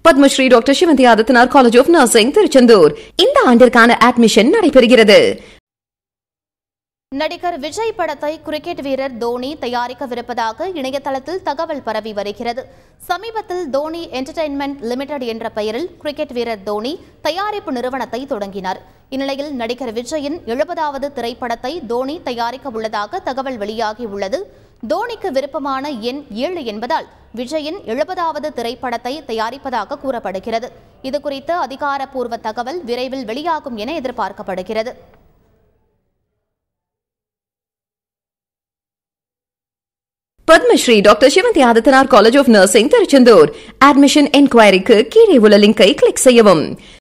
Padmashri doctor Sivanthi Adithanar college of nursing Tiruchendur இந்த ஆண்டிற்கான admission நடைபெறுகிறது நடிகர் விஜய் படத்தை கிரிக்கெட் வீரர் தோனி தயாரிக்கவிருப்பதாக இணையதளத்தில் தகவல் பரவி வருகிறது சமீபத்தில் தோனி என்டர்டெயின்மெண்ட் லிமிடெட் என்ற பெயரில் கிரிக்கெட் வீரர் தோனி தயாரிப்பு நிறுவனத்தை தொடங்கினார் இந்நிலையில் நடிகர் விஜயின் எழுபதாவது திரைப்படத்தை தோனி தயாரிக்க உள்ளதாக தகவல் வெளியாகியுள்ளது தோனிக்கு விருப்பமான எண் ஏழு என்பதால் விஜயின் எழுபதாவது திரைப்படத்தை தயாரிப்பதாக கூறப்படுகிறது இதுகுறித்து அதிகாரப்பூர்வ தகவல் விரைவில் வெளியாகும் என எதிர்பார்க்கப்படுகிறது Padmashri doctor Sivanthi Adithanar college of nursing Tiruchendur admission என்கொயரிக்கு கீழே உள்ள லிங்கை கிளிக் செய்யவும்